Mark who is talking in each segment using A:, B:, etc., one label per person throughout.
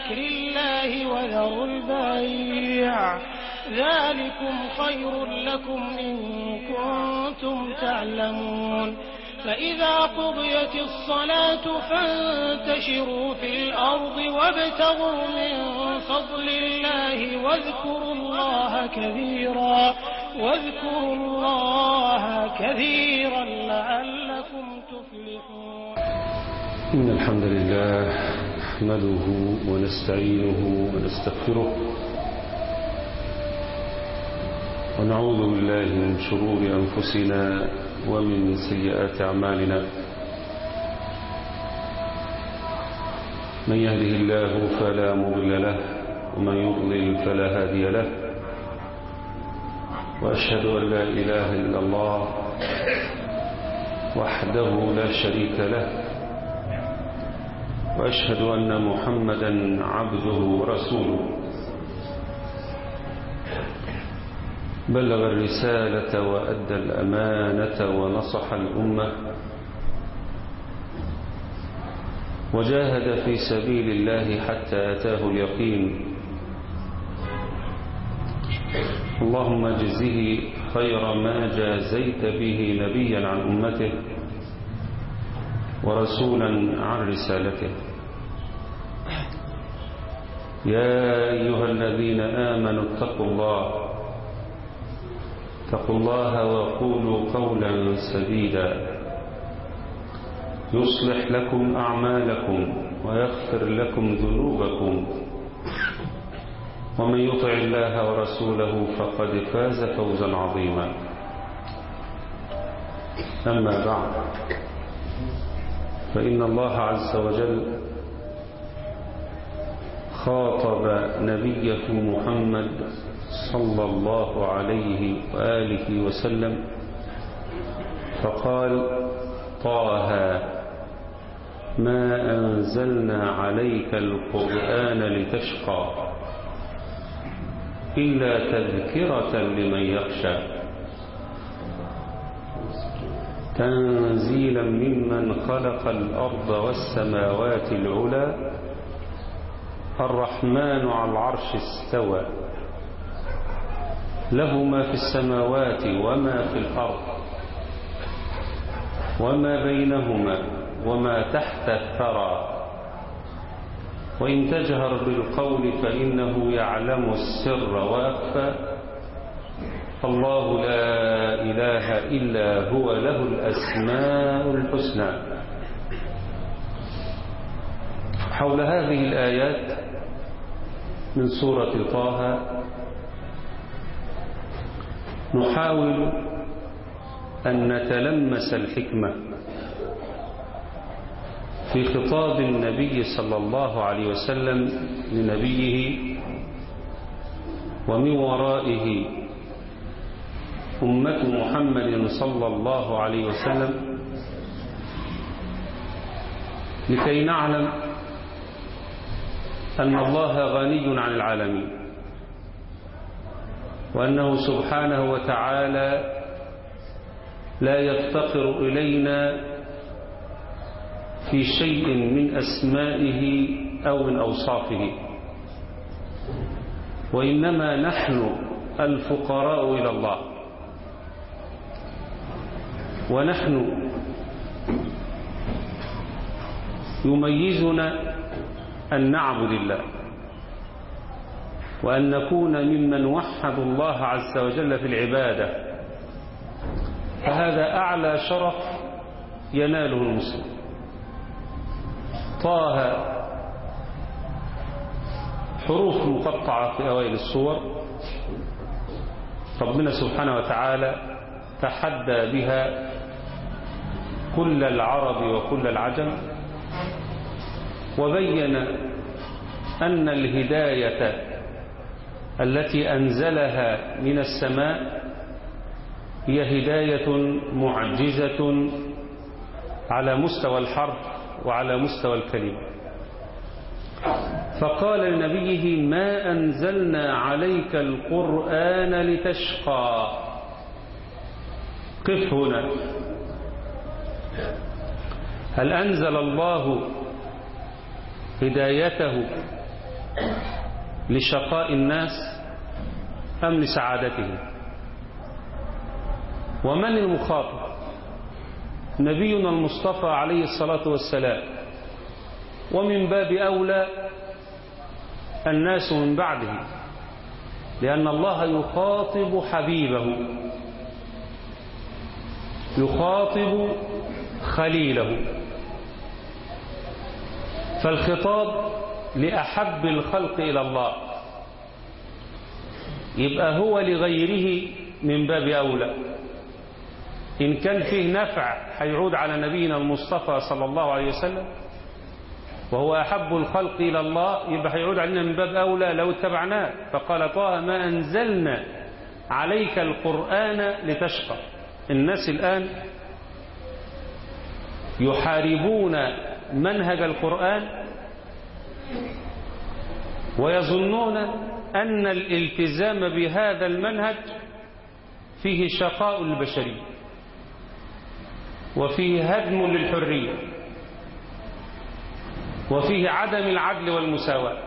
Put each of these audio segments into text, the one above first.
A: ذكر الله وذروا البيع ذلكم خير لكم إن كنتم تعلمون فإذا قضيت الصلاة فانتشروا في الأرض وابتغوا من فضل الله واذكروا الله كثيرا واذكروا الله كثيرا لعلكم تفلحون
B: إن الحمد لله نحمده ونستعينه ونستغفره ونعوذ بالله من شرور أنفسنا ومن سيئات أعمالنا من يهده الله فلا مضل له ومن يضلل فلا هادي له وأشهد أن لا إله إلا الله وحده لا شريك له وأشهد أن محمدا عبده ورسوله بلغ الرسالة وأدى الأمانة ونصح الأمة وجاهد في سبيل الله حتى أتاه اليقين اللهم اجزه خير ما جازيت به نبيا عن أمته ورسولا عن رسالته يا أيها الذين آمنوا اتقوا الله اتقوا الله وقولوا قولا سديدا يصلح لكم أعمالكم ويغفر لكم ذنوبكم ومن يطع الله ورسوله فقد فاز فوزا عظيما أما بعد فإن الله عز وجل خاطب نبيه محمد صلى الله عليه وآله وسلم فقال طه ما أنزلنا عليك القرآن لتشقى إلا تذكرة لمن يخشى تنزيلا ممن خلق الأرض والسماوات العلى الرحمن على العرش استوى له ما في السماوات وما في الأرض وما بينهما وما تحت الثرى وإن تجهر بالقول فإنه يعلم السر وأخفى الله لا إله إلا هو له الأسماء الحسنى حول هذه الآيات من سورة طه نحاول أن نتلمس الحكمة في خطاب النبي صلى الله عليه وسلم لنبيه ومن ورائه أمة محمد صلى الله عليه وسلم لكي نعلم أن الله غني عن العالمين وأنه سبحانه وتعالى لا يفتقر إلينا في شيء من أسمائه أو من أوصافه وإنما نحن الفقراء إلى الله ونحن يميزنا أن نعبد الله وأن نكون ممن وحدوا الله عز وجل في العبادة فهذا أعلى شرف يناله المسلم طه حروف مقطعة في أوائل الصور ربنا سبحانه وتعالى تحدى بها كل العرب وكل العجم وبين أن الهداية التي أنزلها من السماء هي هداية معجزة على مستوى الحرف وعلى مستوى الكلمة فقال لنبيه ما أنزلنا عليك القرآن لتشقى قف هنا هل أنزل الله هدايته لشقاء الناس أم لسعادتهم ومن المخاطب نبينا المصطفى عليه الصلاة والسلام ومن باب أولى الناس من بعده لأن الله يخاطب حبيبه يخاطب خليله فالخطاب لأحب الخلق إلى الله يبقى هو لغيره من باب أولى إن كان فيه نفع هيعود على نبينا المصطفى صلى الله عليه وسلم وهو أحب الخلق إلى الله يبقى هيعود علينا من باب أولى لو اتبعناه فقال طه ما أنزلنا عليك القرآن لتشقى الناس الآن يحاربون منهج القرآن ويظنون أن الالتزام بهذا المنهج فيه شقاء البشرية وفيه هدم للحرية وفيه عدم العدل والمساواة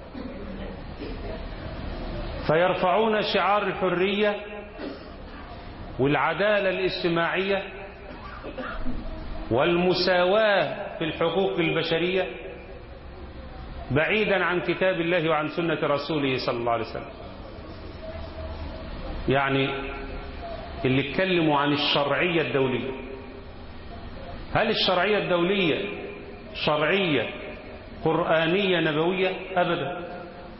B: فيرفعون شعار الحرية والعدالة الاجتماعية والمساواة في الحقوق البشرية بعيدا عن كتاب الله وعن سنة رسوله صلى الله عليه وسلم يعني اللي اتكلموا عن الشرعية الدولية هل الشرعية الدولية شرعية قرآنية نبوية أبدا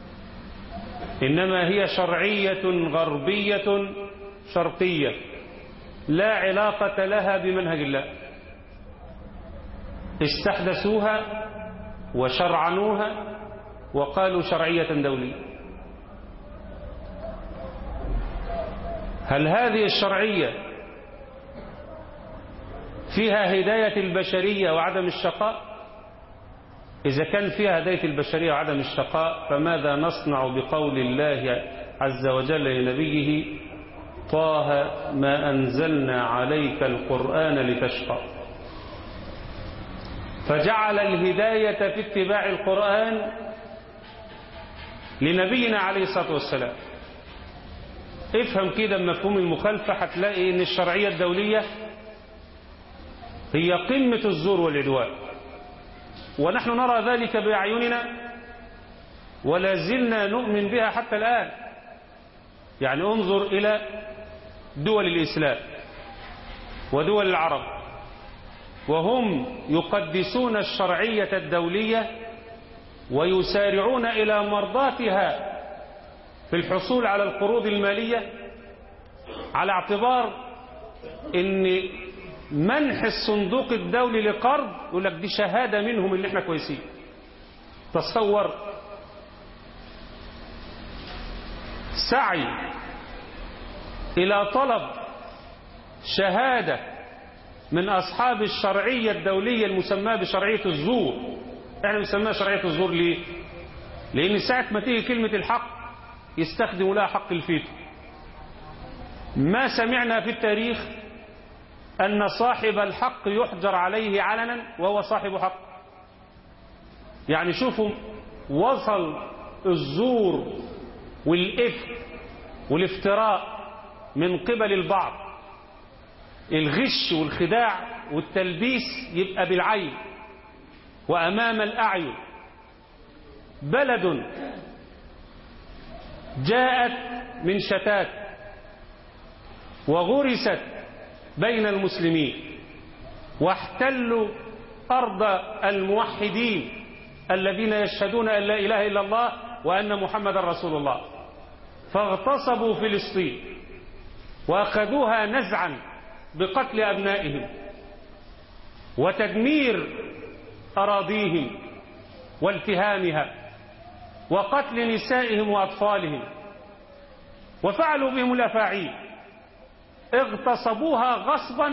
B: إنما هي شرعية غربية شرقية لا علاقة لها بمنهج الله استحدثوها وشرعنوها وقالوا شرعية دولية هل هذه الشرعية فيها هداية البشرية وعدم الشقاء إذا كان فيها هداية البشرية وعدم الشقاء فماذا نصنع بقول الله عز وجل لنبيه طه ما أنزلنا عليك القرآن لتشقى فجعل الهداية في اتباع القرآن لنبينا عليه الصلاة والسلام افهم كده مفهوم المخالفة هتلاقي ان الشرعية الدولية هي قمة الزور والعدوان ونحن نرى ذلك بأعيننا ولا زلنا نؤمن بها حتى الآن يعني انظر إلى دول الإسلام ودول العرب وهم يقدسون الشرعية الدولية ويسارعون إلى مرضاتها في الحصول على القروض المالية على اعتبار ان منح الصندوق الدولي لقرض يقول لك دي شهادة منهم ان احنا كويسين تصور سعي الى طلب شهادة من اصحاب الشرعية الدولية المسماة بشرعية الزور احنا بنسميها شرعية الزور ليه لان ساعة ما تيجي كلمة الحق يستخدموا لها حق الفيتو ما سمعنا في التاريخ أن صاحب الحق يحجر عليه علنا وهو صاحب حق يعني شوفوا وصل الزور والإفك والافتراء من قبل البعض الغش والخداع والتلبيس يبقى بالعين وأمام الأعين بلد جاءت من شتات وغرست بين المسلمين واحتلوا أرض الموحدين الذين يشهدون أن لا إله إلا الله وأن محمد رسول الله فاغتصبوا فلسطين وأخذوها نزعا بقتل أبنائهم وتدمير أراضيهم والتهامها وقتل نسائهم وأطفالهم وفعلوا بهم الأفاعيل اغتصبوها غصبا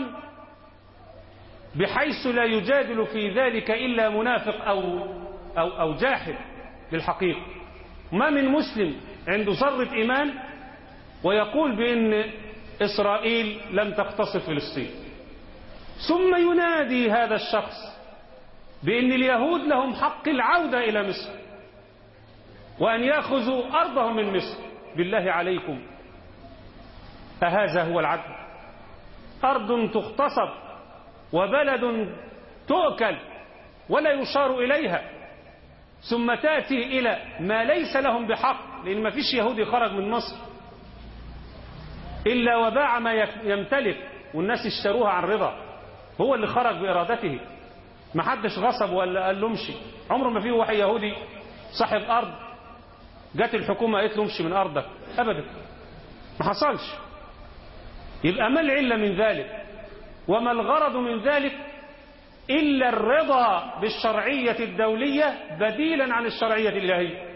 B: بحيث لا يجادل في ذلك إلا منافق أو, أو, أو جاحد بالحقيقة ما من مسلم عنده ذرة إيمان ويقول بأن إسرائيل لم تغتصب فلسطين ثم ينادي هذا الشخص بأن اليهود لهم حق العودة إلى مصر وأن يأخذوا أرضهم من مصر بالله عليكم أهذا هو العدل أرض تغتصب وبلد تؤكل ولا يشار إليها ثم تأتي إلى ما ليس لهم بحق لأن ما فيش يهودي خرج من مصر إلا وباع ما يمتلك والناس اشتروها عن رضا هو اللي خرج بإرادته ما حدش غصب ولا قال له امشي عمره ما فيه واحد يهودي صاحب أرض جت الحكومة قالت له امشي من أرضك أبدا ما حصلش يبقى ما العلة من ذلك وما الغرض من ذلك إلا الرضا بالشرعية الدولية بديلا عن الشرعية الإلهية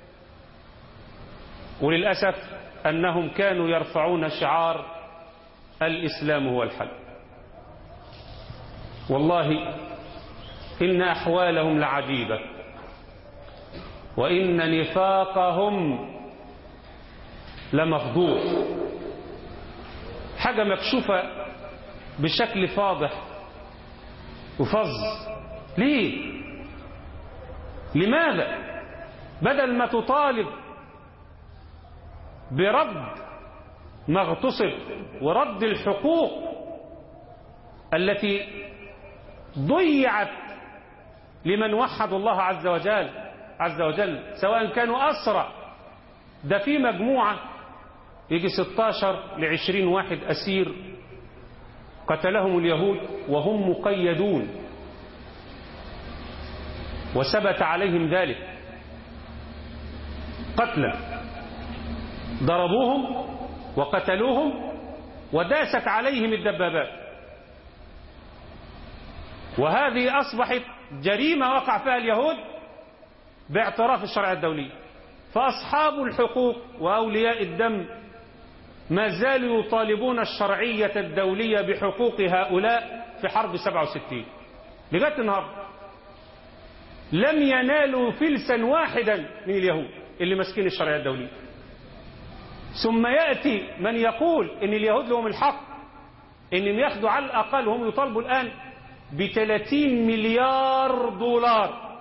B: وللأسف أنهم كانوا يرفعون شعار الإسلام هو الحل والله إن أحوالهم لعجيبة وإن نفاقهم لمفضوح حاجة مكشوفة بشكل فاضح وفظ ليه لماذا بدل ما تطالب برد ما اغتصب ورد الحقوق التي ضيعت لمن وحدوا الله عز وجل عز وجل سواء كانوا أسرى ده في مجموعة يجي 16 ل 20 واحد أسير قتلهم اليهود وهم مقيدون وثبت عليهم ذلك قتلا ضربوهم وقتلوهم وداست عليهم الدبابات وهذه أصبحت جريمة وقع فيها اليهود باعتراف الشرع الدولي فأصحاب الحقوق وأولياء الدم ما زالوا يطالبون الشرعية الدولية بحقوق هؤلاء في حرب 67 لغاية النهاردة لم ينالوا فلسا واحدا من اليهود اللي ماسكين الشرعية الدولية ثم يأتي من يقول ان اليهود لهم الحق انهم ياخدوا على الأقل هم يطالبوا الآن ب 30 مليار دولار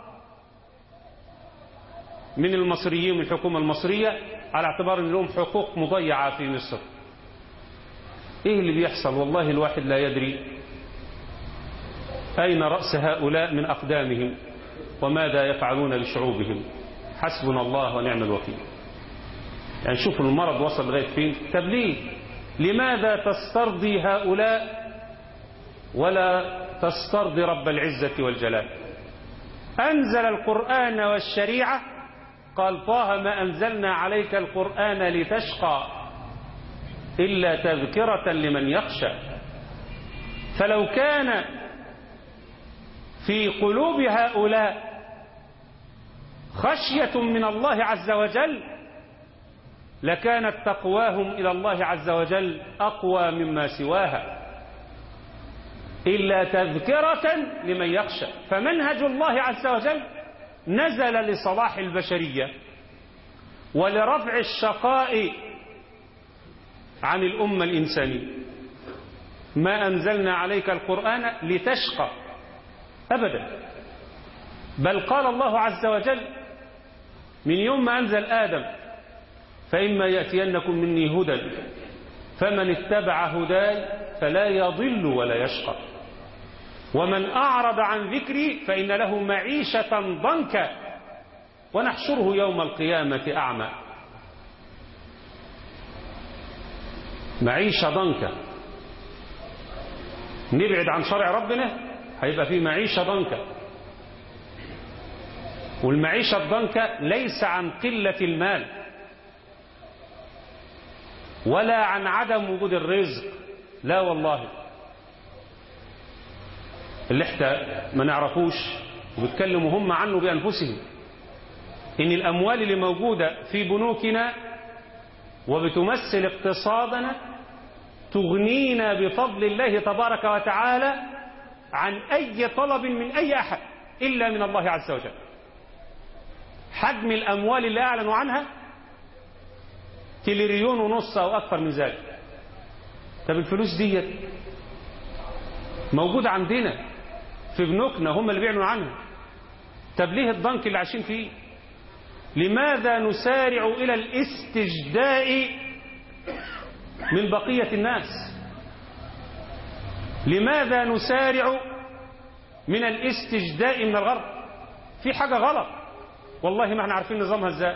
B: من المصريين من الحكومة المصرية على اعتبار ان لهم حقوق مضيعة في مصر ايه اللي بيحصل والله الواحد لا يدري اين رأس هؤلاء من اقدامهم وماذا يفعلون بشعوبهم حسبنا الله ونعم الوكيل يعني شوفوا المرض وصل لغاية فين طب ليه لماذا تسترضي هؤلاء ولا تسترضي رب العزة والجلال أنزل القرآن والشريعة قال طه ما أنزلنا عليك القرآن لتشقى إلا تذكرة لمن يخشى فلو كان في قلوب هؤلاء خشية من الله عز وجل لكانت تقواهم إلى الله عز وجل أقوى مما سواها إلا تذكرة لمن يخشى فمنهج الله عز وجل نزل لصلاح البشرية ولرفع الشقاء عن الأمة الإنسانية ما أنزلنا عليك القرآن لتشقى أبدا بل قال الله عز وجل من يوم ما أنزل آدم فإما يأتينكم مني هدى فمن اتبع هداي فلا يضل ولا يشقى ومن أعرض عن ذكري فإن له معيشة ضنكا ونحشره يوم القيامة أعمى معيشة ضنكا نبعد عن شرع ربنا هيبقى في معيشة ضنكا والمعيشة الضنكا ليس عن قلة المال ولا عن عدم وجود الرزق لا والله اللي احنا ما نعرفوش وبيتكلموا هم عنه بأنفسهم إن الأموال اللي موجودة في بنوكنا وبتمثل اقتصادنا تغنينا بفضل الله تبارك وتعالى عن أي طلب من أي أحد إلا من الله عز وجل حجم الأموال اللي أعلنوا عنها تليريون ونص أو أكثر من ذلك طب الفلوس ديت موجودة عندنا في بنوكنا هم اللي بيعلنوا عنها طب ليه الضنك اللي عايشين فيه لماذا نسارع إلى الاستجداء من بقية الناس لماذا نسارع من الاستجداء من الغرب في حاجة غلط والله ما احنا عارفين نظامها ازاي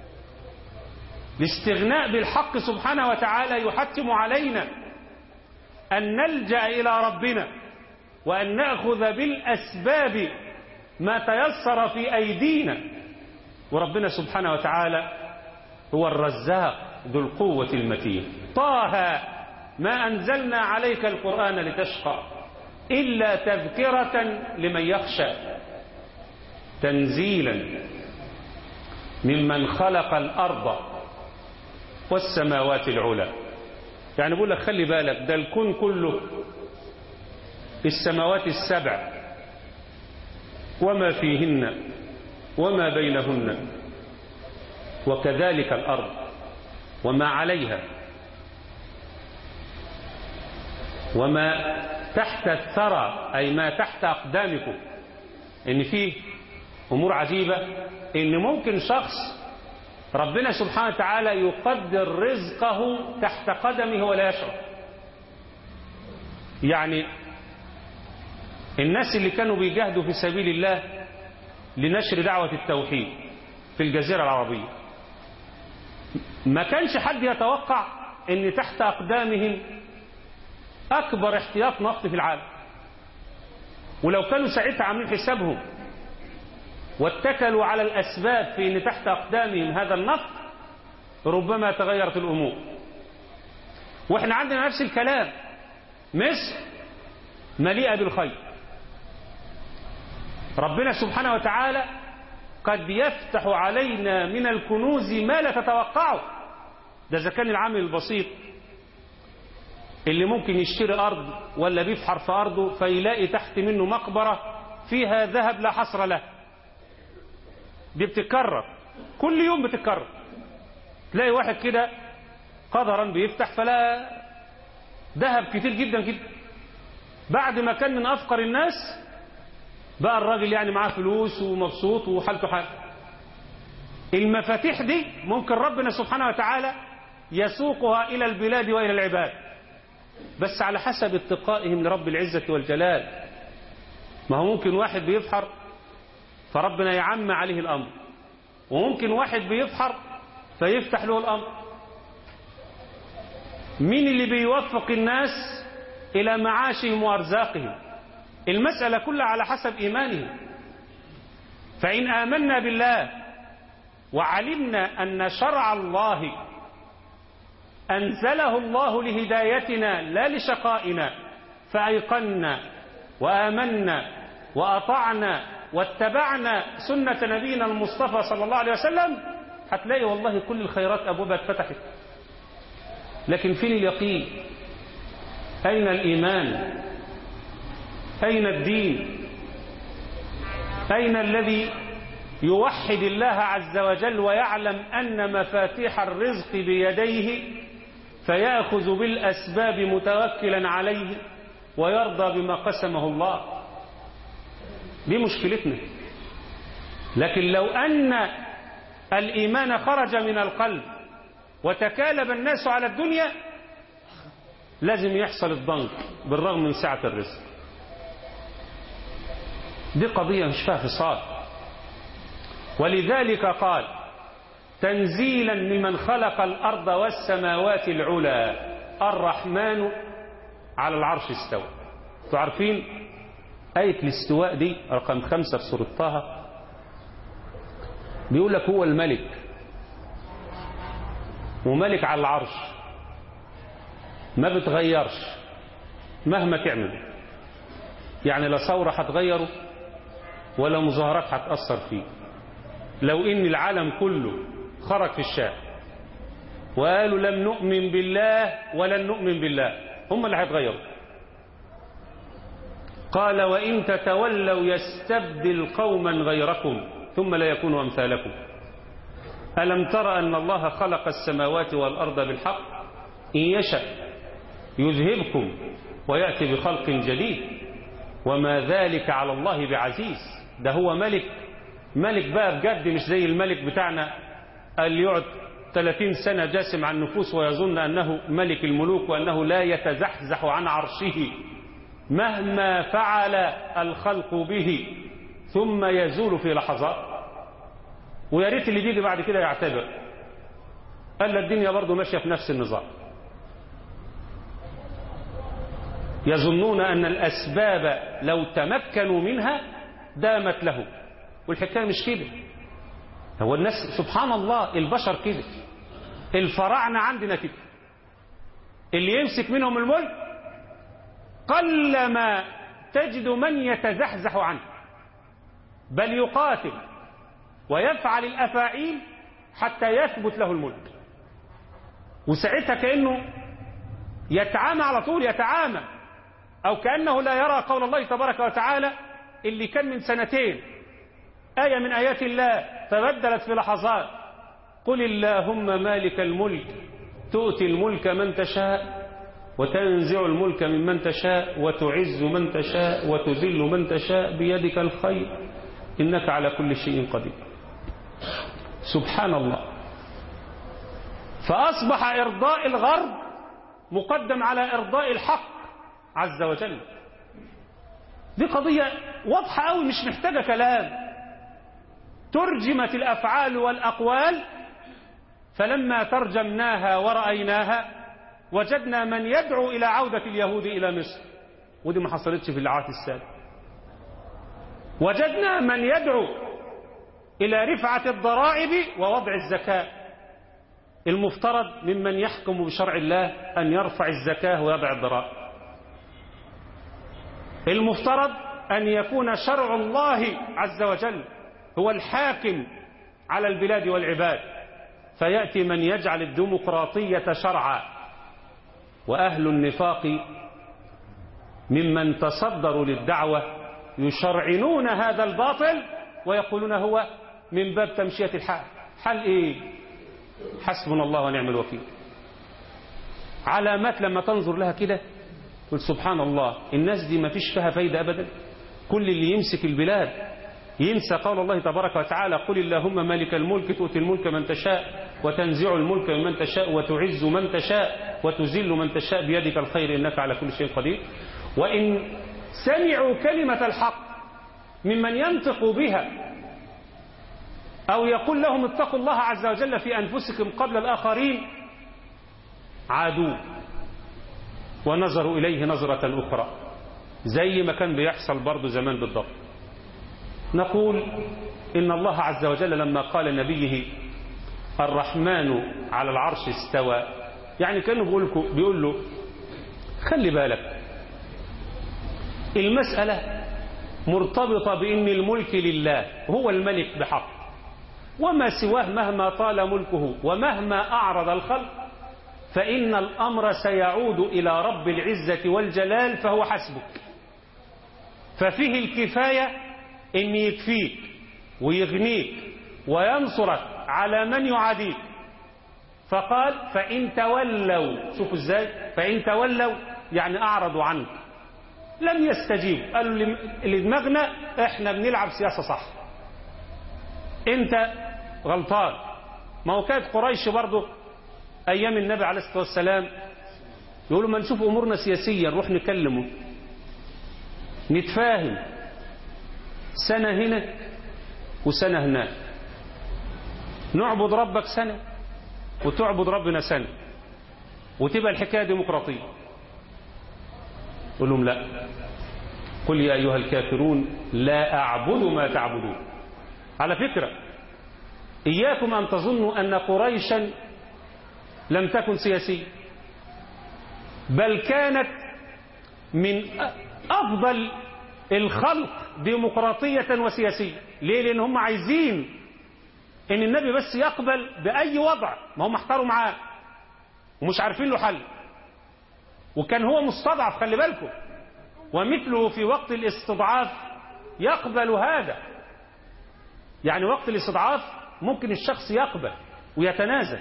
B: الاستغناء بالحق سبحانه وتعالى يحتم علينا أن نلجأ إلى ربنا وأن نأخذ بالأسباب ما تيسر في أيدينا وربنا سبحانه وتعالى هو الرزاق ذو القوة المتين طه ما أنزلنا عليك القرآن لتشقى إلا تذكرة لمن يخشى تنزيلا ممن خلق الأرض والسماوات العلى يعني بقول لك خلي بالك ده الكون كله السماوات السبع وما فيهن وما بينهن وكذلك الأرض وما عليها وما تحت الثرى أي ما تحت أقدامكم إن فيه أمور عجيبة إن ممكن شخص ربنا سبحانه وتعالى يقدر رزقه تحت قدمه ولا يشعر يعني الناس اللي كانوا بيجاهدوا في سبيل الله لنشر دعوة التوحيد في الجزيرة العربية ما كانش حد يتوقع ان تحت اقدامهم اكبر احتياط نفط في العالم ولو كانوا ساعتها عاملين حسابهم واتكلوا على الاسباب في ان تحت اقدامهم هذا النفط ربما تغيرت الامور واحنا عندنا نفس الكلام مصر مليئه بالخير ربنا سبحانه وتعالى قد يفتح علينا من الكنوز ما لا تتوقعه ده إذا كان العامل البسيط اللي ممكن يشتري أرض ولا بيفحر في أرضه فيلاقي تحت منه مقبرة فيها ذهب لا حصر له دي بتتكرر كل يوم بتتكرر تلاقي واحد كده قدرا بيفتح فلا ذهب كتير جدا جدا بعد ما كان من أفقر الناس بقى الراجل يعني معاه فلوس ومبسوط وحالته حال المفاتيح دي ممكن ربنا سبحانه وتعالى يسوقها إلى البلاد وإلى العباد بس على حسب اتقائهم لرب العزة والجلال ما هو ممكن واحد بيفحر فربنا يعم عليه الأمر وممكن واحد بيفحر فيفتح له الأمر مين اللي بيوفق الناس إلى معاشهم وأرزاقهم المسألة كلها على حسب إيمانهم فإن آمنا بالله وعلمنا أن شرع الله أنزله الله لهدايتنا لا لشقائنا فأيقنا وآمنا وأطعنا واتبعنا سنة نبينا المصطفى صلى الله عليه وسلم هتلاقي والله كل الخيرات أبوابها اتفتحت لكن فين اليقين أين الإيمان أين الدين أين الذي يوحد الله عز وجل ويعلم أن مفاتيح الرزق بيديه فيأخذ بالأسباب متوكلا عليه ويرضى بما قسمه الله دي مشكلتنا لكن لو أن الإيمان خرج من القلب وتكالب الناس على الدنيا لازم يحصل الضنك بالرغم من سعة الرزق دي قضية مش فيها فصال ولذلك قال تنزيلا ممن خلق الأرض والسماوات العلى الرحمن على العرش استوى تعرفين آية الاستواء دي رقم خمسة في سورة طه بيقول لك هو الملك وملك على العرش ما بتغيرش مهما تعمل يعني لا ثورة هتغيره ولا مظاهرات هتأثر فيه لو ان العالم كله خرج في الشارع وقالوا لم نؤمن بالله ولن نؤمن بالله هم اللي هيتغيروا قال وإن تتولوا يستبدل قوما غيركم ثم لا يكونوا أمثالكم ألم تر أن الله خلق السماوات والأرض بالحق إن يشأ يذهبكم ويأتي بخلق جديد وما ذلك على الله بعزيز ده هو ملك ملك بقى بجد مش زي الملك بتاعنا اللي يقعد 30 سنة جاسم عن النفوس ويظن أنه ملك الملوك وأنه لا يتزحزح عن عرشه مهما فعل الخلق به ثم يزول في لحظات ويا ريت اللي بيجي بعد كده يعتبر قال الدنيا برضه ماشية في نفس النظام يظنون أن الأسباب لو تمكنوا منها دامت لهم والحكاية مش كده هو الناس سبحان الله البشر كده الفراعنة عندنا كده اللي يمسك منهم الملك قلما تجد من يتزحزح عنه بل يقاتل ويفعل الأفاعيل حتى يثبت له الملك وساعتها كأنه يتعامى على طول يتعامى أو كأنه لا يرى قول الله تبارك وتعالى اللي كان من سنتين آية من آيات الله تبدلت في لحظات قل اللهم مالك الملك تؤتي الملك من تشاء وتنزع الملك ممن تشاء وتعز من تشاء وتذل من تشاء بيدك الخير إنك على كل شيء قدير سبحان الله فأصبح إرضاء الغرب مقدم على إرضاء الحق عز وجل دي قضية واضحة أوي مش محتاجة كلام ترجمت الأفعال والأقوال فلما ترجمناها ورأيناها وجدنا من يدعو إلى عودة اليهود إلى مصر ودي ما حصلتش في العهد السابق وجدنا من يدعو إلى رفعة الضرائب ووضع الزكاة المفترض ممن يحكم بشرع الله أن يرفع الزكاة ويضع الضرائب المفترض أن يكون شرع الله عز وجل هو الحاكم على البلاد والعباد فيأتي من يجعل الديمقراطية شرعا وأهل النفاق ممن تصدروا للدعوة يشرعنون هذا الباطل ويقولون هو من باب تمشية الحال حل إيه حسبنا الله ونعم الوكيل علامات لما تنظر لها كده قل سبحان الله الناس دي ما فيش فيها فايدة أبدا كل اللي يمسك البلاد ينسى قول الله تبارك وتعالى قل اللهم مالك الملك تؤتي الملك من تشاء وتنزع الملك ممن تشاء وتعز من تشاء وتذل من تشاء بيدك الخير إنك على كل شيء قدير وإن سمعوا كلمة الحق ممن ينطق بها أو يقول لهم اتقوا الله عز وجل في أنفسكم قبل الآخرين عادوا ونظروا إليه نظرة أخرى زي ما كان بيحصل برضه زمان بالضبط نقول إن الله عز وجل لما قال لنبيه الرحمن على العرش استوى يعني كانه بيقول, بيقول له خلي بالك المسألة مرتبطة بأن الملك لله هو الملك بحق وما سواه مهما طال ملكه ومهما أعرض الخلق فإن الأمر سيعود إلى رب العزة والجلال فهو حسبك ففيه الكفاية إن يكفيك ويغنيك وينصرك على من يعاديك فقال فإن تولوا شوفوا ازاي فإن تولوا يعني أعرضوا عنك لم يستجيب قالوا اللي دماغنا احنا بنلعب سياسة صح انت غلطان ما هو كانت قريش برضه ايام النبي عليه الصلاة والسلام يقولوا ما نشوف امورنا سياسية نروح نكلمه نتفاهم سنة هنا وسنة هناك نعبد ربك سنة وتعبد ربنا سنة وتبقى الحكاية ديمقراطية قل لهم لا قل يا أيها الكافرون لا أعبد ما تعبدون على فكرة إياكم أن تظنوا أن قريشا لم تكن سياسية بل كانت من أفضل الخلق ديمقراطية وسياسية ليه لأن هم عايزين ان النبي بس يقبل بأي وضع ما هم احتاروا معاه ومش عارفين له حل وكان هو مستضعف خلي بالكم ومثله في وقت الاستضعاف يقبل هذا يعني وقت الاستضعاف ممكن الشخص يقبل ويتنازل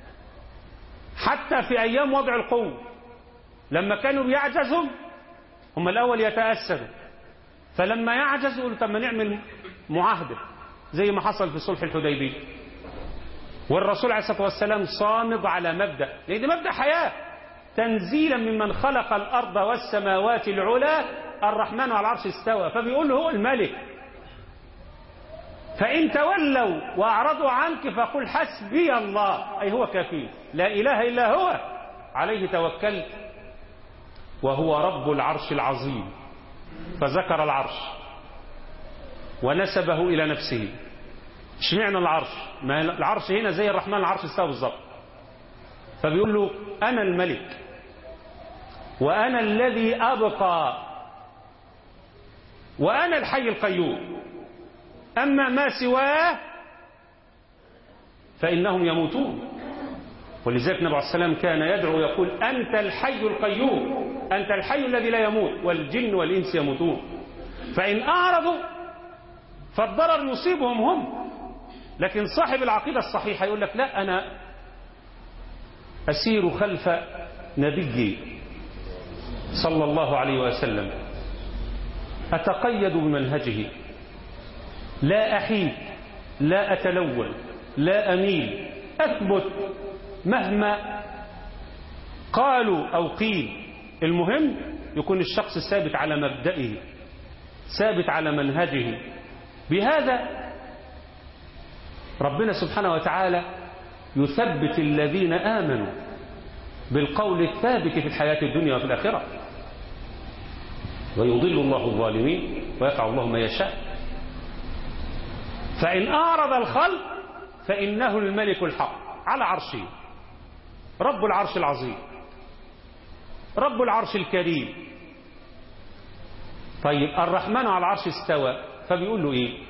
B: حتى في أيام وضع القوة لما كانوا بيعجزوا هم الأول يتأسدوا فلما يعجزوا يقولوا طب ما نعمل معاهدة زي ما حصل في صلح الحديبية والرسول عليه الصلاة والسلام صامد على مبدأ لأن ده مبدأ حياة تنزيلا ممن خلق الأرض والسماوات العلى الرحمن على العرش استوى فبيقول له هو الملك فإن تولوا وأعرضوا عنك فقل حسبي الله أي هو كفيل لا إله إلا هو عليه توكلت وهو رب العرش العظيم فذكر العرش ونسبه إلى نفسه اشمعنى العرش ما العرش هنا زي الرحمن العرش استوى بالظبط فبيقول له أنا الملك وأنا الذي أبقى وأنا الحي القيوم أما ما سواه فإنهم يموتون ولذلك النبي عليه السلام كان يدعو يقول أنت الحي القيوم أنت الحي الذي لا يموت والجن والإنس يموتون فإن أعرضوا فالضرر يصيبهم هم لكن صاحب العقيدة الصحيحة يقول لك لا أنا أسير خلف نبيي صلى الله عليه وسلم أتقيد بمنهجه لا أحيد لا أتلون لا أميل أثبت مهما قالوا أو قيل المهم يكون الشخص ثابت على مبدئه ثابت على منهجه بهذا ربنا سبحانه وتعالى يثبت الذين آمنوا بالقول الثابت في الحياة الدنيا وفي الآخرة ويضل الله الظالمين ويفعل الله ما يشاء فإن أعرض الخلق فإنه الملك الحق على عرشه رب العرش العظيم رب العرش الكريم طيب الرحمن على العرش استوى فبيقول له ايه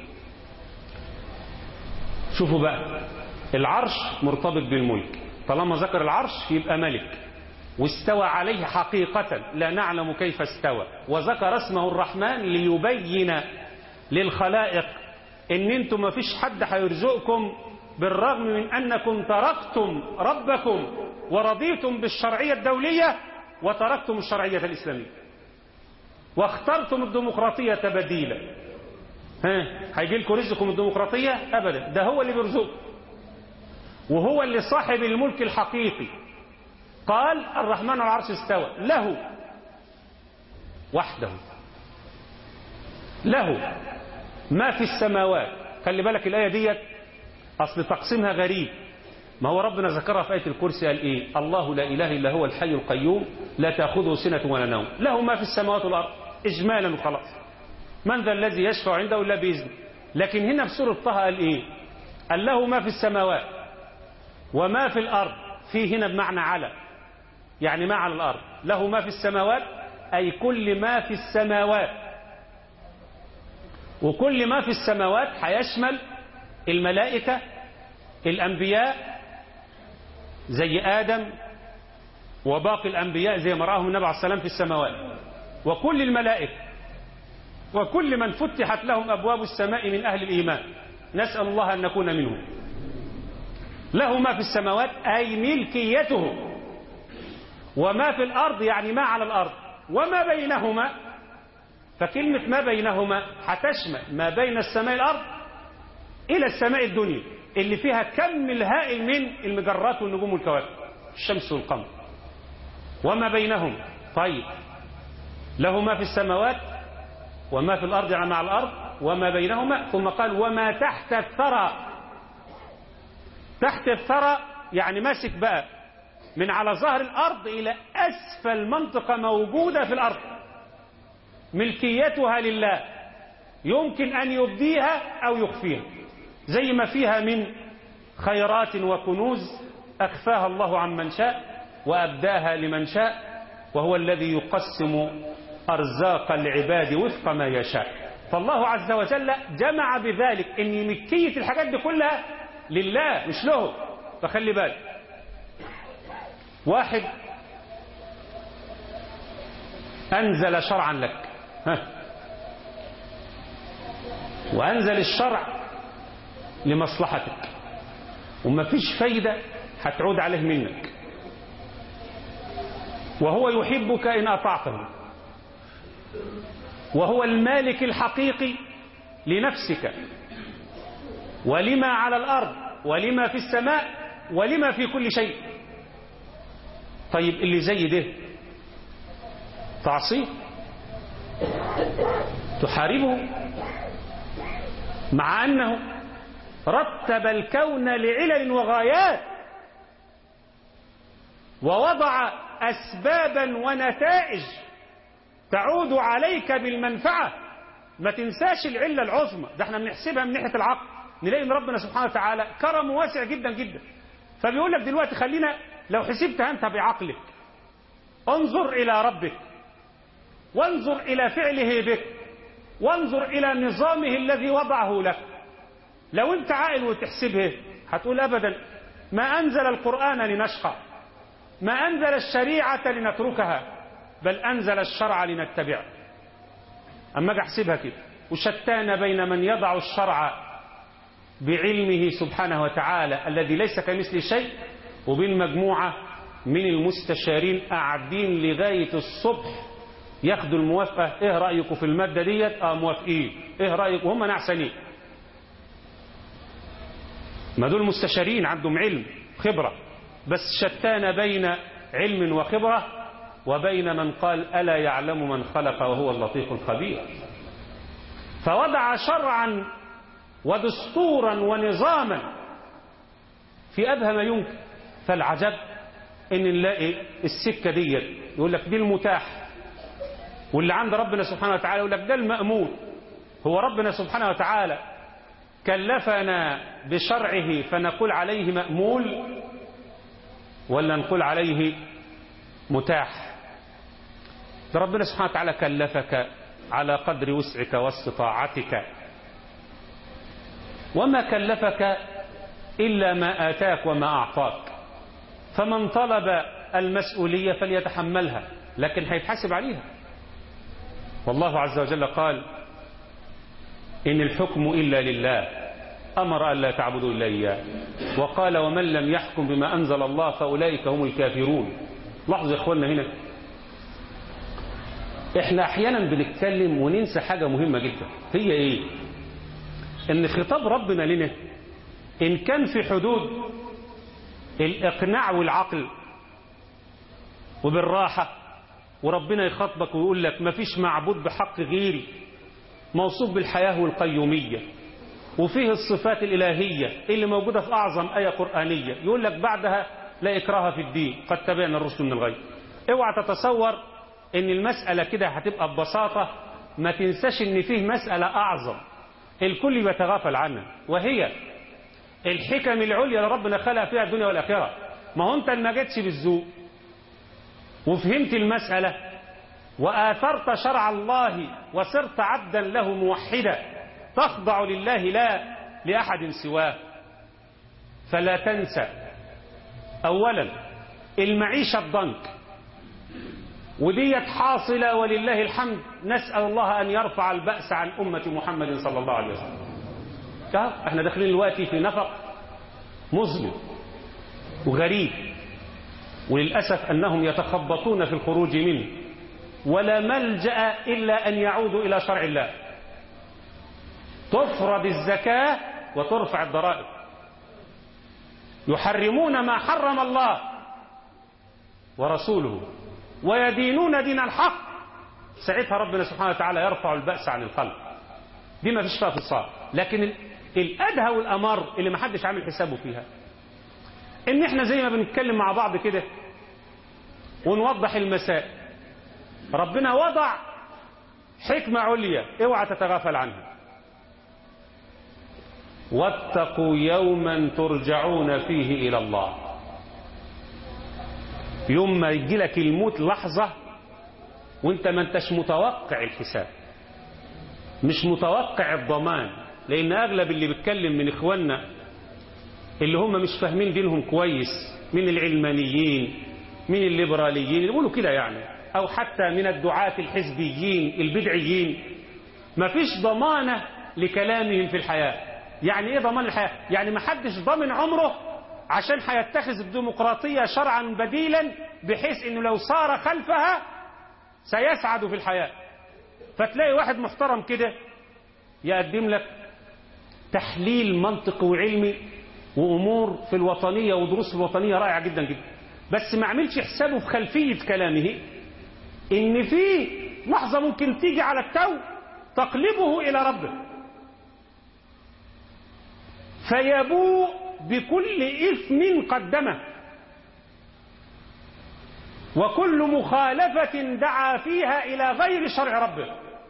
B: شوفوا بقى العرش مرتبط بالملك طالما ذكر العرش يبقى ملك واستوى عليه حقيقة لا نعلم كيف استوى وذكر اسمه الرحمن ليبين للخلائق ان انتم ما فيش حد هيرزقكم بالرغم من انكم تركتم ربكم ورضيتم بالشرعية الدولية وتركتم الشرعية الإسلامية واخترتم الديمقراطية بديلا ها هيجي لكم رزقكم الديمقراطية أبدا ده هو اللي بيرزقكم وهو اللي صاحب الملك الحقيقي قال الرحمن على العرش استوى له وحده له ما في السماوات خلي بالك الآية ديت أصل تقسيمها غريب ما هو ربنا ذكرها في آية الكرسي قال إيه الله لا إله إلا هو الحي القيوم لا تأخذه سنة ولا نوم له ما في السماوات والأرض إجمالا وخلاص من ذا الذي يشفع عنده إلا بإذنه لكن هنا في سورة طه قال إيه قال له ما في السماوات وما في الأرض في هنا بمعنى على يعني ما على الأرض له ما في السماوات أي كل ما في السماوات وكل ما في السماوات هيشمل الملائكة الأنبياء زي آدم وباقي الأنبياء زي ما رآهم النبي عليه السلام في السماوات وكل الملائكة وكل من فتحت لهم أبواب السماء من أهل الإيمان نسأل الله أن نكون منهم له ما في السماوات أي ملكيته وما في الأرض يعني ما على الأرض وما بينهما فكلمة ما بينهما هتشمل ما بين السماء والأرض إلى السماء الدنيا اللي فيها كم الهائل من المجرات والنجوم والكواكب الشمس والقمر وما بينهم طيب له ما في السماوات وما في الأرض يعني مع الأرض وما بينهما ثم قال وما تحت الثرى تحت الثرى يعني ماسك بقى من على ظهر الأرض إلى أسفل منطقة موجودة في الأرض ملكيتها لله يمكن أن يبديها أو يخفيها زي ما فيها من خيرات وكنوز أخفاها الله عن من شاء وأبداها لمن شاء وهو الذي يقسم أرزاق العباد وفق ما يشاء فالله عز وجل جمع بذلك أن ملكية الحاجات دي كلها لله مش له فخلي بالك واحد أنزل شرعا لك ها وأنزل الشرع لمصلحتك وما فيش فايدة هتعود عليه منك وهو يحبك إن أطعته وهو المالك الحقيقي لنفسك ولما على الأرض ولما في السماء ولما في كل شيء طيب اللي زي ده تعصيه تحاربه مع أنه رتب الكون لعلل وغايات ووضع أسبابا ونتائج تعود عليك بالمنفعة ما تنساش العلة العظمى ده احنا بنحسبها من ناحية العقل نلاقي ان ربنا سبحانه وتعالى كرم واسع جدا جدا فبيقول لك دلوقتي خلينا لو حسبتها انت بعقلك انظر الى ربك وانظر الى فعله بك وانظر الى نظامه الذي وضعه لك لو انت عاقل وتحسبه هتقول ابدا ما انزل القرآن لنشقى ما انزل الشريعة لنتركها بل انزل الشرع لنتبعه اما اجي احسبها كده وشتان بين من يضع الشرع بعلمه سبحانه وتعالى الذي ليس كمثل شيء وبين مجموعة من المستشارين قاعدين لغاية الصبح ياخدوا الموافقة ايه رأيكم في المادة ديت اه موافقين ايه رأيكم وهم نعسانين ما دول مستشارين عندهم علم خبرة بس شتان بين علم وخبرة وبين من قال ألا يعلم من خلق وهو اللطيف الخبير فوضع شرعا ودستورا ونظاما في أبهى ما يمكن فالعجب ان نلاقي السكة دي يقول لك دي المتاح واللي عند ربنا سبحانه وتعالى يقول لك ده المأمون هو ربنا سبحانه وتعالى كلفنا بشرعه فنقول عليه مأمول ولا نقول عليه متاح ده ربنا سبحانه وتعالى كلفك على قدر وسعك واستطاعتك وما كلفك إلا ما آتاك وما أعطاك فمن طلب المسؤولية فليتحملها لكن هيتحاسب عليها والله عز وجل قال إن الحكم إلا لله أمر أن لا تعبدوا إلا إياه وقال ومن لم يحكم بما أنزل الله فأولئك هم الكافرون لاحظوا يا إخواننا هنا إحنا أحيانا بنتكلم وننسى حاجة مهمة جدا هي إيه إن خطاب ربنا لنا إن كان في حدود الإقناع والعقل وبالراحة وربنا يخاطبك ويقول لك مفيش معبود بحق غيري موصوف بالحياة والقيومية وفيه الصفات الإلهية اللي موجودة في أعظم آية قرآنية يقول لك بعدها لا إكراه في الدين قد تبين الرسل من الغي اوعى تتصور ان المسألة كده هتبقى ببساطة ما تنساش ان فيه مسألة أعظم الكل بيتغافل عنها وهي الحكم العليا اللي ربنا خلق فيها الدنيا والآخرة ما هو انت ما جتش بالذوق وفهمت المسألة وآثرت شرع الله وصرت عبدا له موحدا تخضع لله لا لأحد سواه فلا تنسى أولا المعيشة الضنك وديت حاصلة ولله الحمد نسأل الله أن يرفع البأس عن أمة محمد صلى الله عليه وسلم احنا داخلين دلوقتي في نفق مظلم وغريب وللأسف أنهم يتخبطون في الخروج منه ولا ملجأ إلا أن يعودوا إلى شرع الله تفرض الزكاة وترفع الضرائب يحرمون ما حرم الله ورسوله ويدينون دين الحق ساعتها ربنا سبحانه وتعالى يرفع البأس عن الخلق دي ما فيش فيها فصال لكن الأدهى والأمر اللي ما حدش عامل حسابه فيها ان احنا زي ما بنتكلم مع بعض كده ونوضح المسائل ربنا وضع حكمة عليا اوعى تتغافل عنها واتقوا يوما ترجعون فيه إلى الله يوم ما يجي لك الموت لحظة وانت ما انتش متوقع الحساب مش متوقع الضمان لان اغلب اللي بيتكلم من اخواننا اللي هم مش فاهمين دينهم كويس من العلمانيين من الليبراليين اللي بيقولوا كده يعني او حتى من الدعاة الحزبيين البدعيين مفيش ضمانة لكلامهم في الحياة يعني ايه ضمان الحياة يعني ما حدش ضامن عمره عشان هيتخذ الديمقراطية شرعا بديلا بحيث انه لو صار خلفها سيسعد في الحياة فتلاقي واحد محترم كده يقدم لك تحليل منطقي وعلمي وأمور في الوطنية ودروس الوطنية رائعة جدا جدا بس ما عملش حسابه في خلفية كلامه إن في لحظة ممكن تيجي على التو تقلبه إلى ربه فيبوء بكل إثم قدمه وكل مخالفة دعا فيها إلى غير شرع ربه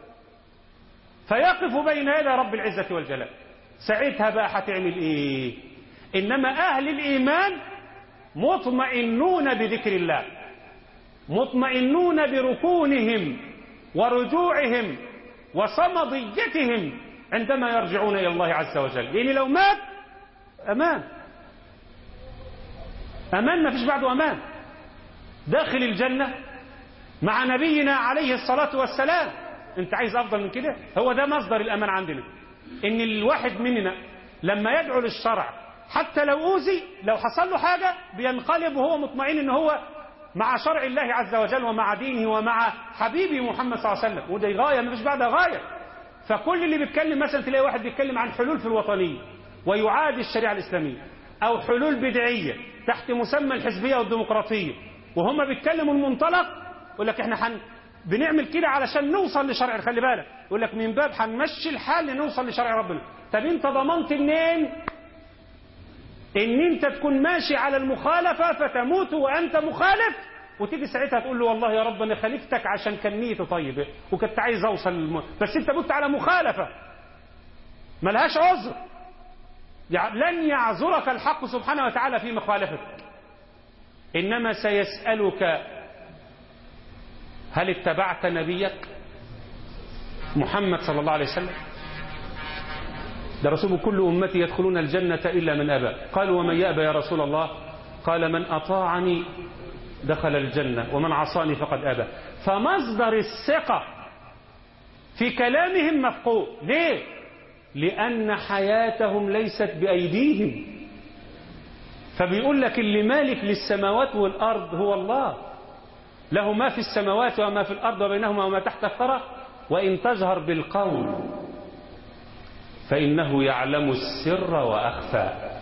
B: فيقف بين يدي رب العزة والجلال ساعتها بقى هتعمل إيه إنما أهل الإيمان مطمئنون بذكر الله مطمئنون بركونهم ورجوعهم وصمديتهم عندما يرجعون إلى الله عز وجل لأن لو مات أمان أمان ما فيش بعده أمان داخل الجنة مع نبينا عليه الصلاة والسلام انت عايز أفضل من كده هو ده مصدر الأمان عندنا إن الواحد مننا لما يدعو للشرع حتى لو أوذي لو حصل له حاجة بينقلب وهو مطمئن إن هو مع شرع الله عز وجل ومع دينه ومع حبيبه محمد صلى الله عليه وسلم وده غاية ما فيش بعدها غاية فكل اللي بيتكلم مثلا تلاقي واحد بيتكلم عن حلول في الوطنية ويعادي الشريعة الإسلامية أو حلول بدعية تحت مسمى الحزبية والديمقراطية وهم بيتكلموا المنطلق يقول لك احنا حن بنعمل كده علشان نوصل لشرع خلي بالك يقول لك من باب هنمشي الحال لنوصل لشرع ربنا طب انت ضمنت منين ان انت تكون ماشي على المخالفة فتموت وانت مخالف وتيجي ساعتها تقول له والله يا رب انا خالفتك عشان كان نيتي طيبه وكنت عايز اوصل الم... بس انت مت على مخالفه ملهاش عذر يعني لن يعذرك الحق سبحانه وتعالى في مخالفتك انما سيسالك هل اتبعت نبيك محمد صلى الله عليه وسلم ده رسول كل امتي يدخلون الجنه الا من ابى قالوا ومن يابى يا رسول الله قال من اطاعني دخل الجنة ومن عصاني فقد أبى فمصدر الثقة في كلامهم مفقود ليه؟ لأن حياتهم ليست بأيديهم فبيقول لك اللي مالك للسماوات والأرض هو الله له ما في السماوات وما في الأرض وبينهما وما تحت الثرى وإن تجهر بالقول فإنه يعلم السر وأخفى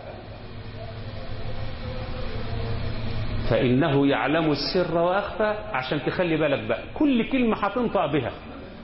B: فإنه يعلم السر وأخفى عشان تخلي بالك بقى كل كلمة هتنطق بها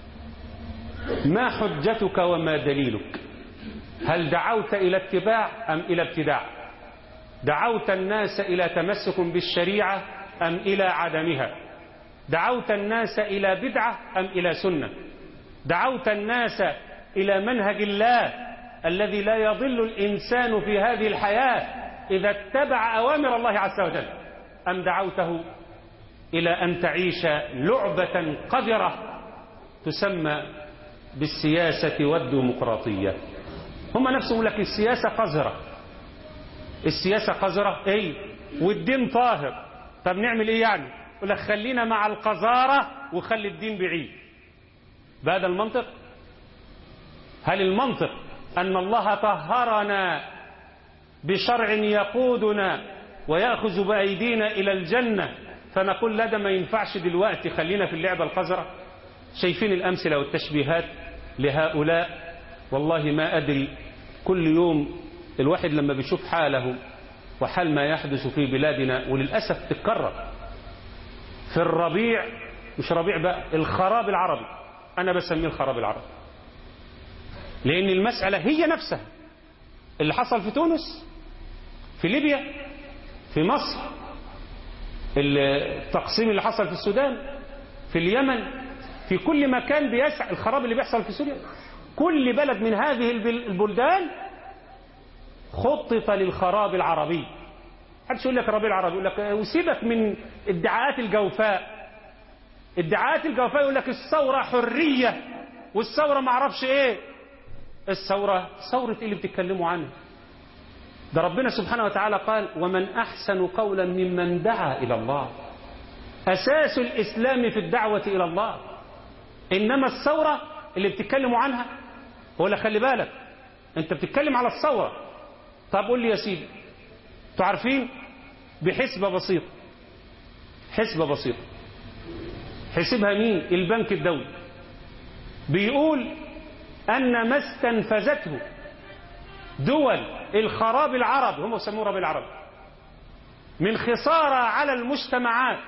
B: ما حجتك وما دليلك هل دعوت إلى اتباع أم إلى ابتداع دعوت الناس إلى تمسك بالشريعة أم إلى عدمها دعوت الناس إلى بدعة أم إلى سنة دعوت الناس إلى منهج الله الذي لا يضل الإنسان في هذه الحياة إذا اتبع أوامر الله عز وجل أم دعوته إلى أن تعيش لعبة قذرة تسمى بالسياسة والديمقراطية هم نفسهم لك السياسة قذرة السياسة قذرة ايه والدين طاهر طب نعمل ايه يعني يقول لك خلينا مع القذارة وخلي الدين بعيد بهذا المنطق هل المنطق أن الله طهرنا بشرع يقودنا ويأخذ بأيدينا إلى الجنة فنقول لا ده ما ينفعش دلوقتي خلينا في اللعبة القذرة شايفين الأمثلة والتشبيهات لهؤلاء والله ما أدري كل يوم الواحد لما بيشوف حاله وحال ما يحدث في بلادنا وللأسف تتكرر في الربيع مش ربيع بقى الخراب العربي أنا بسميه الخراب العربي لأن المسألة هي نفسها اللي حصل في تونس في ليبيا في مصر التقسيم اللي حصل في السودان في اليمن في كل مكان بيسع الخراب اللي بيحصل في سوريا كل بلد من هذه البلدان خطط للخراب العربي حدش يقول لك الربيع العربي يقول لك وسيبك من ادعاءات الجوفاء ادعاءات الجوفاء يقول لك الثورة حرية والثورة معرفش ايه الثورة ثورة ايه اللي بتتكلموا عنها ده ربنا سبحانه وتعالى قال ومن أحسن قولا ممن دعا إلى الله أساس الإسلام في الدعوة إلى الله إنما الثورة اللي بتتكلموا عنها ولا خلي بالك أنت بتتكلم على الثورة طب قول لي يا سيدي تعرفين بحسبة بسيطة حسبة بسيطة حسبها مين البنك الدولي بيقول أن ما استنفذته دول الخراب العرب هم يسموه ربيع العرب من خسارة على المجتمعات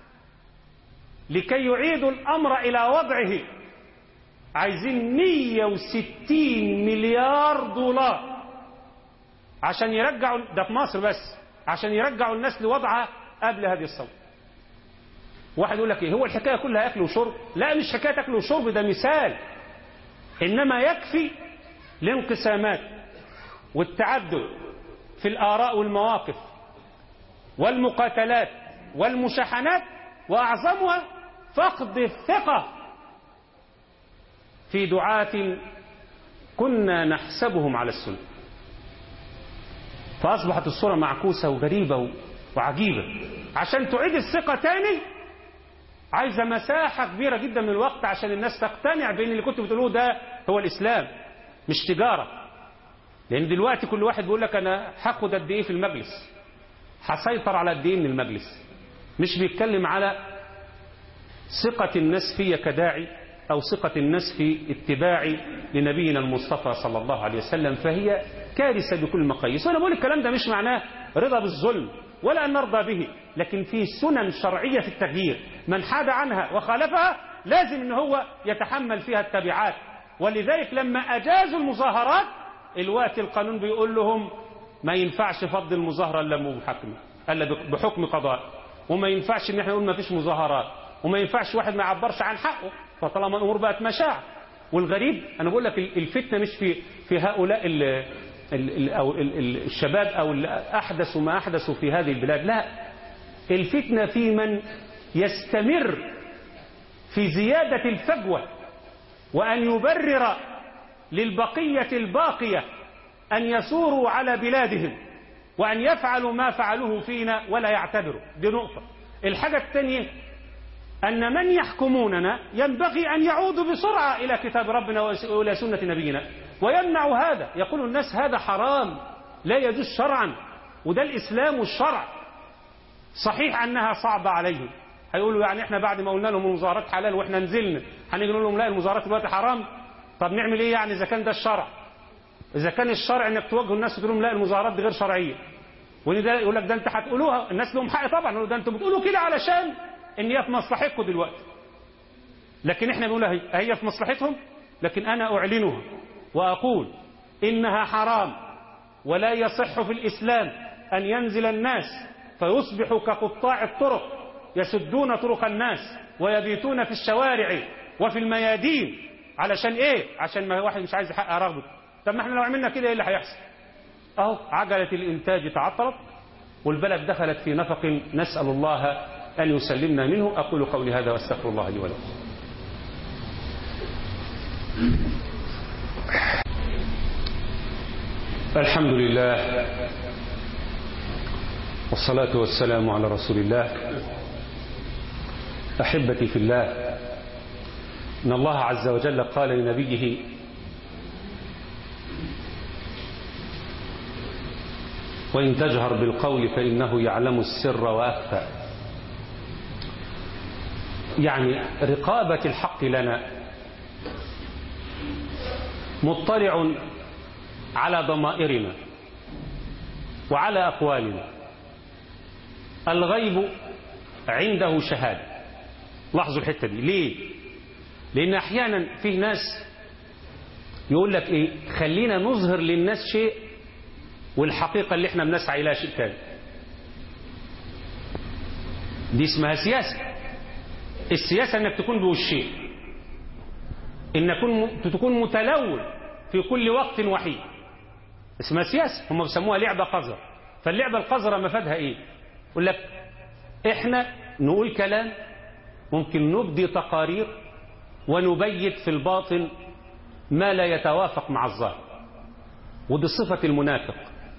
B: لكي يعيدوا الأمر إلى وضعه عايزين 160 مليار دولار عشان يرجعوا ده في مصر بس عشان يرجعوا الناس لوضعها قبل هذه الثورة واحد يقول لك ايه هو الحكايه كلها اكل وشرب لا مش حكايه اكل وشرب ده مثال انما يكفي الانقسامات والتعدد في الاراء والمواقف والمقاتلات والمشاحنات واعظمها فقد الثقه في دعاة كنا نحسبهم على السنه فاصبحت الصوره معكوسه وغريبه وعجيبه عشان تعيد الثقه تاني عايزه مساحه كبيره جدا من الوقت عشان الناس تقتنع بان اللي كنت بتقولوه ده هو الاسلام مش تجاره لان دلوقتي كل واحد بيقول لك انا هاخد قد ايه في المجلس هسيطر على قد ايه من المجلس مش بيتكلم على ثقه الناس فيا كداعي او ثقه الناس في اتباعي لنبينا المصطفى صلى الله عليه وسلم فهي كارثه بكل مقاييس وانا بقول الكلام ده مش معناه رضا بالظلم ولا أن نرضى به لكن في سنن شرعية في التغيير من حاد عنها وخالفها لازم ان هو يتحمل فيها التبعات ولذلك لما أجازوا المظاهرات الوقت القانون بيقول لهم ما ينفعش فض المظاهرة إلا بحكم إلا بحكم قضاء وما ينفعش ان احنا نقول ما فيش مظاهرات وما ينفعش واحد ما يعبرش عن حقه فطالما الامور بقت مشاع والغريب انا بقول لك الفتنه مش في في هؤلاء ال ال أو ال الشباب أو أحدثوا ما أحدثوا في هذه البلاد لا الفتنة في من يستمر في زيادة الفجوة وأن يبرر للبقية الباقية أن يسوروا على بلادهم وأن يفعلوا ما فعلوه فينا ولا يعتبروا دي نقطة الحاجة الثانية أن من يحكموننا ينبغي أن يعودوا بسرعة إلى كتاب ربنا وإلى سنة نبينا ويمنع هذا يقول الناس هذا حرام لا يجوز شرعا وده الإسلام والشرع صحيح أنها صعبة عليهم هيقولوا يعني احنا بعد ما قلنا لهم المظاهرات حلال واحنا نزلنا هنيجي نقول لهم لا المظاهرات دلوقتي حرام طب نعمل ايه يعني اذا كان ده الشرع اذا كان الشرع انك توجه الناس تقول لهم لا المظاهرات دي غير شرعيه وان ده يقول لك ده انت هتقولوها الناس لهم حق طبعا يقولوا ده انتوا بتقولوا كده علشان ان هي في مصلحتكم دلوقتي لكن احنا بنقول هي هي في مصلحتهم لكن انا اعلنها واقول انها حرام ولا يصح في الاسلام ان ينزل الناس فيصبحوا كقطاع الطرق يسدون طرق الناس ويبيتون في الشوارع وفي الميادين علشان ايه عشان ما واحد مش عايز يحقق رغبته طب ما احنا لو عملنا كده ايه اللي هيحصل اهو عجله الانتاج تعطلت والبلد دخلت في نفق نسال الله ان يسلمنا منه اقول قولي هذا واستغفر الله لي ولكم الحمد لله والصلاة والسلام على رسول الله أحبتي في الله إن الله عز وجل قال لنبيه وإن تجهر بالقول فإنه يعلم السر وأخفى يعني رقابة الحق لنا مطلع على ضمائرنا وعلى أقوالنا الغيب عنده شهادة لاحظوا الحتة دي ليه لأن أحيانا في ناس يقول لك إيه خلينا نظهر للناس شيء والحقيقة اللي احنا بنسعى إلى شيء تاني دي اسمها سياسة السياسة انك تكون بوشين انك تكون متلون في كل وقت وحيد اسمها سياسة هم بيسموها لعبة قذرة فاللعبة القذرة مفادها ايه يقول لك احنا نقول كلام ممكن نبدي تقارير ونبيت في الباطن ما لا يتوافق مع الظاهر ودي صفة المنافق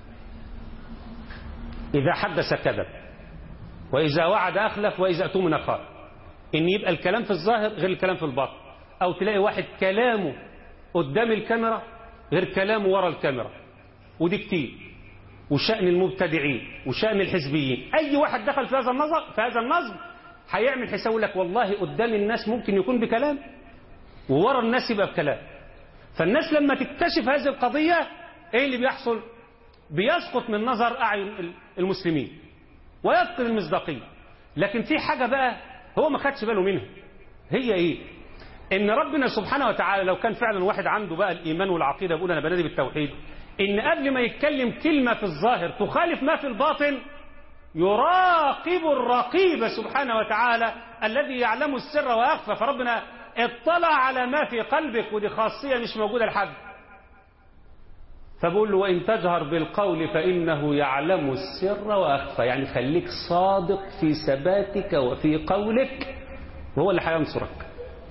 B: إذا حدث كذب وإذا وعد أخلف وإذا أتمن خان إن يبقى الكلام في الظاهر غير الكلام في الباطن أو تلاقي واحد كلامه قدام الكاميرا غير كلامه ورا الكاميرا ودي كتير وشأن المبتدعين وشأن الحزبيين أي واحد دخل في هذا النظر في هذا النظم هيعمل حساب لك والله قدام الناس ممكن يكون بكلام وورا الناس يبقى بكلام فالناس لما تكتشف هذه القضية ايه اللي بيحصل بيسقط من نظر اعين المسلمين ويفقد المصداقيه لكن في حاجه بقى هو ما خدش باله منها هي ايه ان ربنا سبحانه وتعالى لو كان فعلا واحد عنده بقى الايمان والعقيده بيقول انا بنادي بالتوحيد ان قبل ما يتكلم كلمه في الظاهر تخالف ما في الباطن يراقب الرقيب سبحانه وتعالى الذي يعلم السر واخفى فربنا اطلع على ما في قلبك ودي خاصيه مش موجوده لحد فبقول له وان تجهر بالقول فانه يعلم السر واخفى يعني خليك صادق في ثباتك وفي قولك وهو اللي هينصرك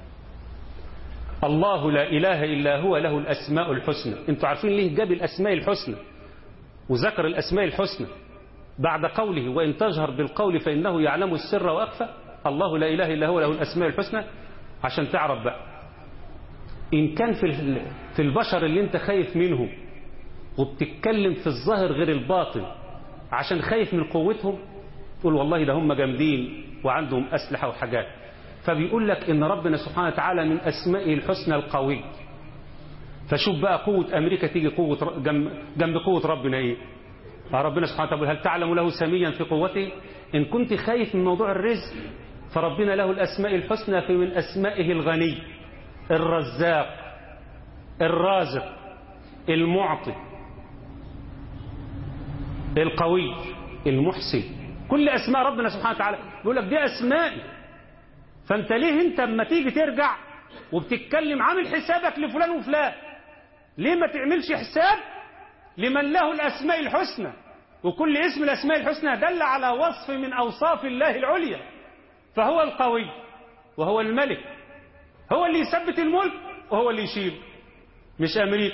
B: الله لا إله إلا هو له الأسماء الحسنى انتوا عارفين ليه جاب الأسماء الحسنى وذكر الأسماء الحسنى بعد قوله وإن تجهر بالقول فإنه يعلم السر وأخفى الله لا إله إلا هو له الأسماء الحسنى عشان تعرف بقى إن كان في في البشر اللي أنت خايف منهم وبتتكلم في الظاهر غير الباطن عشان خايف من قوتهم تقول والله ده هم جامدين وعندهم أسلحة وحاجات فبيقول لك ان ربنا سبحانه وتعالى من اسمائه الحسنى القوي فشوف بقى قوة امريكا تيجي قوة جنب, جنب قوة ربنا ايه ربنا سبحانه وتعالى هل تعلم له سميا في قوته ان كنت خايف من موضوع الرزق فربنا له الاسماء الحسنى في من اسمائه الغني الرزاق الرازق المعطي القوي المحسن كل اسماء ربنا سبحانه وتعالى بيقول لك دي اسمائي فانت ليه انت اما تيجي ترجع وبتتكلم عامل حسابك لفلان وفلان ليه ما تعملش حساب لمن له الاسماء الحسنى وكل اسم الاسماء الحسنى دل على وصف من اوصاف الله العليا فهو القوي وهو الملك هو اللي يثبت الملك وهو اللي يشيل مش امريكا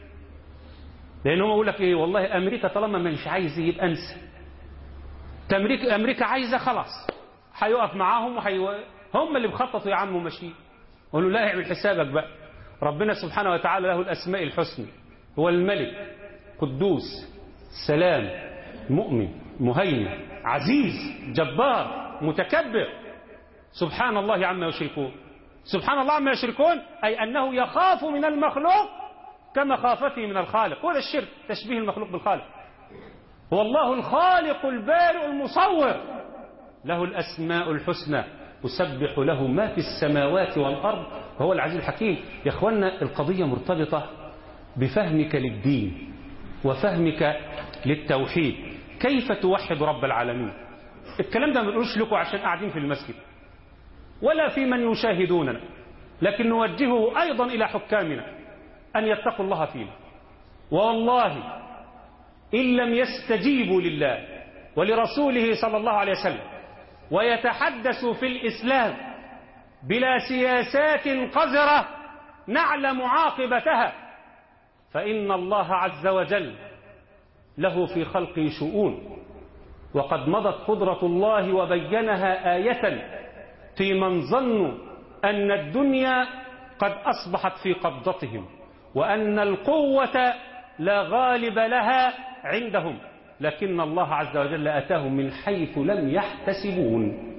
B: لان هو يقول لك ايه والله امريكا طالما مش عايز يبقى انسى امريكا امريكا عايزه خلاص هيقف معاهم وحيو... هم اللي بخططوا يا عم وماشيين قالوا لا اعمل حسابك بقى ربنا سبحانه وتعالى له الأسماء الحسنى هو الملك قدوس سلام مؤمن مهيمن عزيز جبار متكبر سبحان الله عما يشركون سبحان الله عما يشركون أي أنه يخاف من المخلوق كما خافته من الخالق هذا الشرك تشبيه المخلوق بالخالق هو الله الخالق البارئ المصور له الأسماء الحسنى يسبح له ما في السماوات والأرض وهو العزيز الحكيم يا أخوانا القضية مرتبطة بفهمك للدين وفهمك للتوحيد كيف توحد رب العالمين الكلام ده ما بنقولش لكم عشان قاعدين في المسجد ولا في من يشاهدوننا لكن نوجهه أيضا إلى حكامنا أن يتقوا الله فينا والله إن لم يستجيبوا لله ولرسوله صلى الله عليه وسلم ويتحدثوا في الإسلام بلا سياسات قذرة نعلم عاقبتها فإن الله عز وجل له في خلقه شؤون وقد مضت قدرة الله وبينها آية في من ظنوا أن الدنيا قد أصبحت في قبضتهم وأن القوة لا غالب لها عندهم لكن الله عز وجل أتاهم من حيث لم يحتسبون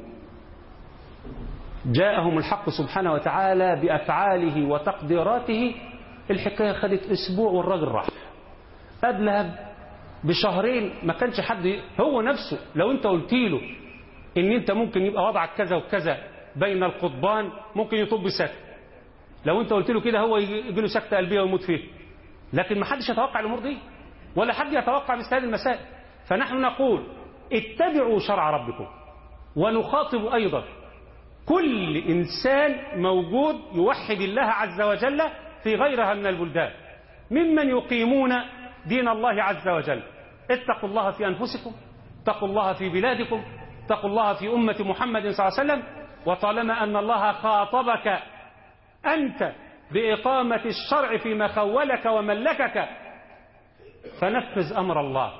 B: جاءهم الحق سبحانه وتعالى بأفعاله وتقديراته الحكاية خدت أسبوع والراجل راح قبلها بشهرين ما كانش حد هو نفسه لو انت قلت له ان انت ممكن يبقى وضعك كذا وكذا بين القضبان ممكن يطب سكت لو انت قلت له كده هو يجي له سكته قلبيه ويموت فيه لكن ما حدش يتوقع الامور دي ولا حد يتوقع مثل هذه المسائل فنحن نقول اتبعوا شرع ربكم ونخاطب ايضا كل انسان موجود يوحد الله عز وجل في غيرها من البلدان ممن يقيمون دين الله عز وجل اتقوا الله في أنفسكم اتقوا الله في بلادكم اتقوا الله في أمة محمد صلى الله عليه وسلم وطالما أن الله خاطبك أنت بإقامة الشرع فيما خولك وملكك فنفذ أمر الله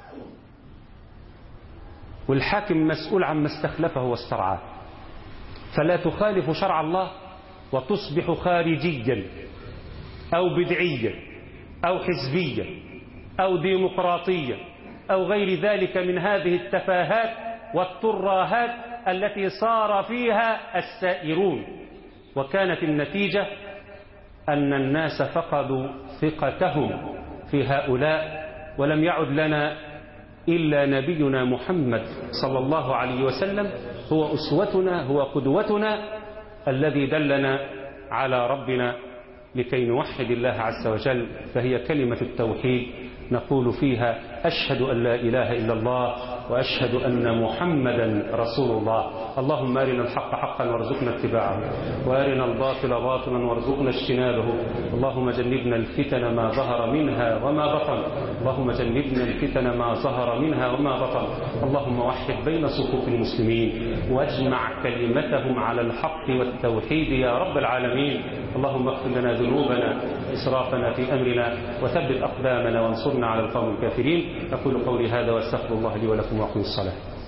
B: والحاكم مسؤول عما استخلفه واسترعاه فلا تخالف شرع الله وتصبح خارجيا أو بدعيا أو حزبيا أو ديمقراطية أو غير ذلك من هذه التفاهات والتراهات التي صار فيها السائرون وكانت النتيجة أن الناس فقدوا ثقتهم في هؤلاء ولم يعد لنا إلا نبينا محمد صلى الله عليه وسلم هو أسوتنا هو قدوتنا الذي دلنا على ربنا لكي نوحد الله عز وجل فهي كلمة التوحيد نقول فيها أشهد أن لا إله إلا الله وأشهد أن محمدا رسول الله اللهم أرنا الحق حقا وارزقنا اتباعه وأرنا الباطل باطلا وارزقنا اجتنابه اللهم جنبنا الفتن ما ظهر منها وما بطن اللهم جنبنا الفتن ما ظهر منها وما بطن اللهم وحد بين صفوف المسلمين واجمع كلمتهم على الحق والتوحيد يا رب العالمين اللهم اغفر لنا ذنوبنا إسرافنا في أمرنا وثبت أقدامنا وانصرنا على القوم الكافرين أقول قولي هذا واستغفر الله لي ولكم وأقم الصلاة